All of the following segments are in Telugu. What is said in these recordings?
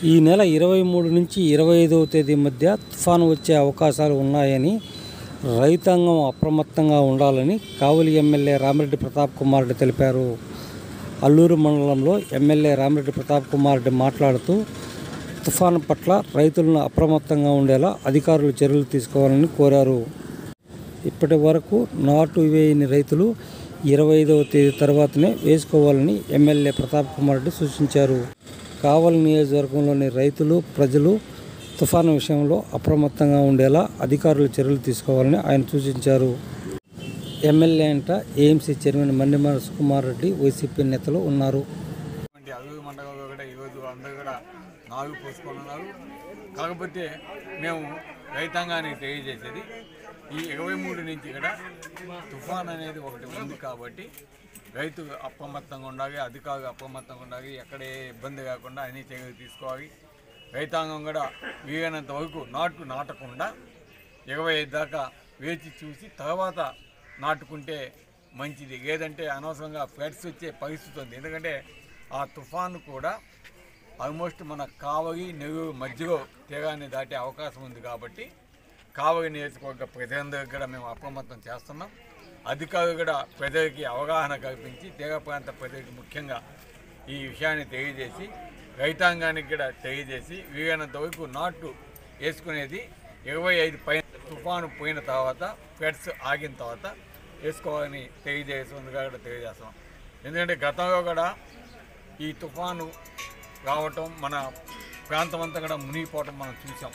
ఈ నెల ఇరవై మూడు నుంచి ఇరవై ఐదవ తేదీ మధ్య తుఫాను వచ్చే అవకాశాలు ఉన్నాయని రైతాంగం అప్రమత్తంగా ఉండాలని కావలి ఎమ్మెల్యే రామిరెడ్డి ప్రతాప్ కుమార్ రెడ్డి తెలిపారు అల్లూరు మండలంలో ఎమ్మెల్యే రామిరెడ్డి ప్రతాప్ కుమార్ రెడ్డి మాట్లాడుతూ తుఫాను పట్ల రైతులను అప్రమత్తంగా ఉండేలా అధికారులు చర్యలు తీసుకోవాలని కోరారు ఇప్పటి వరకు నాటు వేయని రైతులు ఇరవై ఐదవ తేదీ తర్వాతనే వేసుకోవాలని ఎమ్మెల్యే ప్రతాప్ కుమార్ రెడ్డి సూచించారు కావలి నియోజకవర్గంలోని రైతులు ప్రజలు తుఫాను విషయంలో అప్రమత్తంగా ఉండేలా అధికారులు చర్యలు తీసుకోవాలని ఆయన సూచించారు ఎమ్మెల్యే అంట ఏఎంసీ చైర్మన్ మన్నెమ సుకుమార్ రెడ్డి వైసీపీ నేతలు ఉన్నారు వంటి అలుగు మండలంలో కూడా ఈరోజు అందరూ కూడా నాలుగు పోసుకొని ఉన్నారు కాకపోతే మేము రైతాంగానికి తెలియజేసేది ఈ ఇరవై మూడు నుంచి కూడా తుఫాన్ అనేది ఒకటి ఉంది కాబట్టి రైతు అప్రమత్తంగా ఉండాలి అధికారులు అప్రమత్తంగా ఉండాలి ఎక్కడే ఇబ్బంది కాకుండా అన్ని చర్యలు తీసుకోవాలి రైతాంగం కూడా వీలైనంత వరకు నాటు నాటకుండా ఇరవై ఐదు దాకా వేచి చూసి తర్వాత నాటుకుంటే మంచిది లేదంటే అనవసరంగా ఫ్లడ్స్ వచ్చే పరిస్థితి ఉంది ఎందుకంటే ఆ తుఫాను కూడా ఆల్మోస్ట్ మన కావలి నెల్లూరు మధ్యలో తీరాన్ని దాటే అవకాశం ఉంది కాబట్టి కావలి నియోజకవర్గ ప్రజలందరికీ కూడా మేము అప్రమత్తం చేస్తున్నాం అధికారులు కూడా ప్రజలకి అవగాహన కల్పించి తీర ప్రాంత ప్రజలకి ముఖ్యంగా ఈ విషయాన్ని తెలియజేసి రైతాంగానికి కూడా తెలియజేసి వీలైనంత వరకు నాటు వేసుకునేది ఇరవై ఐదు పైన తుఫాను పోయిన తర్వాత ఫ్లడ్స్ ఆగిన తర్వాత వేసుకోవాలని తెలియజేస్తుందిగా కూడా తెలియజేస్తాం ఎందుకంటే గతంలో కూడా ఈ తుఫాను రావటం మన ప్రాంతం అంతా కూడా మునిగిపోవటం మనం చూసాం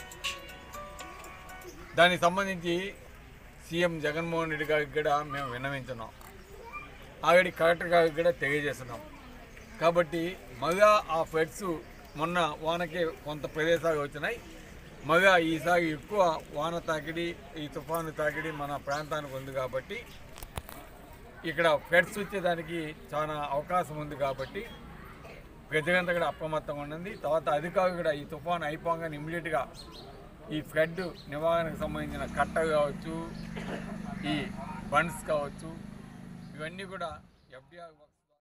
దానికి సంబంధించి సీఎం జగన్మోహన్ రెడ్డి గారికి కూడా మేము విన్నవించున్నాం ఆల్రెడీ కలెక్టర్ గారికి కూడా తెలియజేస్తున్నాం కాబట్టి మళ్ళా ఆ ఫ్లడ్స్ మొన్న వానకే కొంత ప్రదేశాలు వచ్చినాయి మళ్ళా ఈసారి ఎక్కువ వాన తాకిడి ఈ తుఫాను తాకిడి మన ప్రాంతానికి ఉంది కాబట్టి ఇక్కడ ఫ్లడ్స్ వచ్చేదానికి చాలా అవకాశం ఉంది కాబట్టి ప్రజలంతా కూడా అప్రమత్తంగా ఉండండి తర్వాత అధికారులు కూడా ఈ తుఫాను అయిపోగానే ఇమ్మీడియట్గా ఈ ఫ్లడ్ నివారణకు సంబంధించిన కట్ట కావచ్చు ఈ బండ్స్ కావచ్చు ఇవన్నీ కూడా ఎఫ్డిఆర్